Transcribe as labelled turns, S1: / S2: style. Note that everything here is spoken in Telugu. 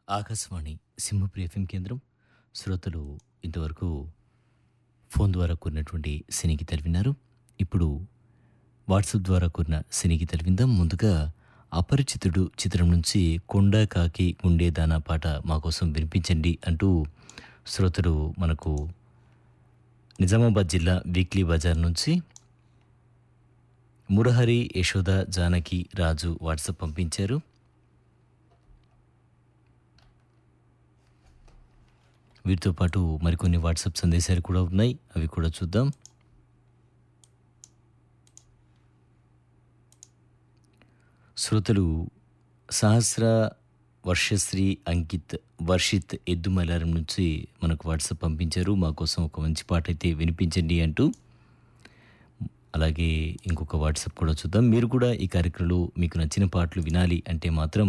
S1: ఆకాశవాణి సింహప్రి ఎఫ్ఎం కేంద్రం శ్రోతలు ఇంతవరకు ఫోన్ ద్వారా కూరినటువంటి సినీ గీతాలు విన్నారు ఇప్పుడు వాట్సాప్ ద్వారా కూరిన సినీ గీతాలు విందాం ముందుగా అపరిచితుడు చిత్రం నుంచి కొండ కాకి గుండె దానా పాట మా కోసం వినిపించండి అంటూ శ్రోతలు మనకు నిజామాబాద్ జిల్లా వీక్లీ బజార్ నుంచి మురహరి యశోద జానకి రాజు వాట్సాప్ పంపించారు వీటితో పాటు మరికొన్ని వాట్సాప్ సందేశాలు కూడా ఉన్నాయి అవి కూడా చూద్దాం శ్రోతలు సహస్ర వర్షశ్రీ అంకిత్ వర్షిత్ ఎద్దు మలారం నుంచి మనకు వాట్సాప్ పంపించారు మా కోసం ఒక మంచి పాట అయితే వినిపించండి అంటూ అలాగే ఇంకొక వాట్సాప్ కూడా చూద్దాం మీరు కూడా ఈ కార్యక్రమంలో మీకు నచ్చిన పాటలు వినాలి అంటే మాత్రం